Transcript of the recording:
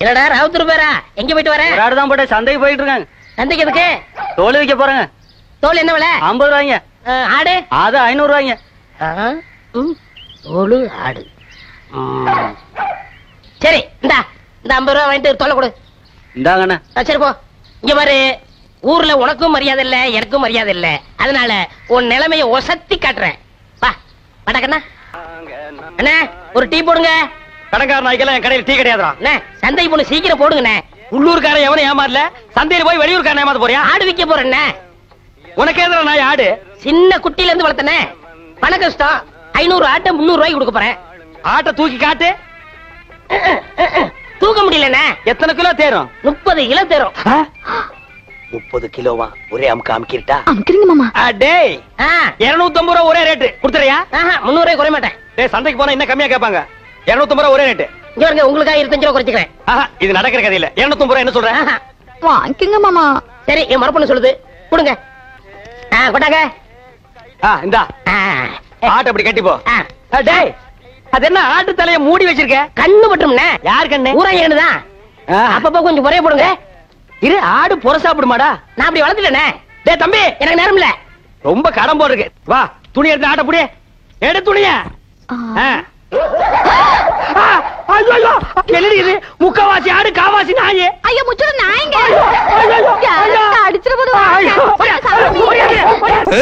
என்னடா ராவுத்தூர் பேரா எங்க போயிட்டு வர ஒரு ஆடு தான் போட்டு சந்தைக்கு போயிட்டு இருக்காங்க சந்தைக்கு எதுக்கு தோல் விற்க போறாங்க தோல் என்ன விலை ஐம்பது ரூபாய்ங்க அஹ், ஆடு அது ஐநூறு ரூபாய்ங்க ஆ, ம், தோலு ஆடு ம். சரி இந்தா இந்த ஐம்பது ரூபா வாங்கிட்டு தோலை கொடு இந்தாங்கண்ணே ஆ, சரி போ இங்க பாரு ஊர்ல உனக்கும் மரியாதை இல்ல எனக்கும் மரியாதை இல்ல அதனால உன் நிலைமைய ஒசத்தி காட்டுறேன் வா வடக்கண்ணா அண்ணா ஒரு டீ போடுங்க கடைக்கார நாய்க்கெல்லாம் என் கடையில் டீ கிடையாதுடா அண்ணா சந்தை பொண்ணு சீக்கிரம் போடுங்கண்ணே உள்ளூர்காரன் எவனும் ஏமாறல சந்தையில போய் வெளியூர்காரன் ஏமாத்த போறியா ஆடு விக்க போறேண்ணே உனக்கு எதிர நாய் ஆடு சின்ன குட்டில இருந்து வளர்த்தனே பண கஷ்டம் ஐநூறு ஆட்டை முந்நூறு ரூபாய்க்கு கொடுக்க போறேன் ஆட்டை தூக்கி காட்டு தூக்க முடியலண்ணே எத்தனை கிலோ தேரும் முப்பது கிலோ தரும் முப்பது கிலோவா ஒரே அமுக்கு அமுக்கிட்டா அமுக்குறீங்க மாமா டேய் ஆ, இருநூத்தி ஐம்பது ரூபா ஒரே ரேட்டு கொடுத்துறியா ஆஹா, முந்நூறு ரூபாய் குறைய மாட்டேன் டேய் சந்தைக்கு போனா இன்னும் கம்மியா கேட்பாங்க இருநூத்தி ஐம்பது ரூபா ஒரே ரேட்டு இங்க பாருங்க உங்களுக்காக இருபத்தஞ்சு ரூபா குறைச்சிக்கிறேன் ஆஹா இது நடக்கிற கதையில இருநூத்தி ஐம்பது ரூபா என்ன சொல்றேன் ஆஹா. வாங்கிக்கோங்க மாமா சரி என் மரப்பண்ணு சொல்லுது கொடுங்க ஆ கொட்டாங்க ஆ இந்தா ஆ, ஆட்டை அப்படி கட்டி போ ஆ. ஆ, டேய் அது என்ன ஆட்டு தலைய மூடி வச்சிருக்க கண்ணு பட்டும்ண்ணே யார் கண்ணு ஊரா தான் ஆ, அப்பப்போ கொஞ்சம் குறைய போடுங்க இரு ஆடு புற சாப்பிடுமாடா நான் அப்படி வளர்த்துட்டேனே டேய் தம்பி எனக்கு நேரம் இல்ல ரொம்ப கடன் போல் இருக்கு வா துணி எடுத்து ஆட்ட புடி எடு துணிய ஆ. என்னடி இது முக்கவாசி ஆடு காவாசி நாயே ஐயோ முச்சுரு நாயங்க ஐயோ, ஐயோ, ஐயோ. அடிச்சிட ஐயோ, ஐயோ, ஓடியாரு, ஓடியாரு, ஓடியாரு.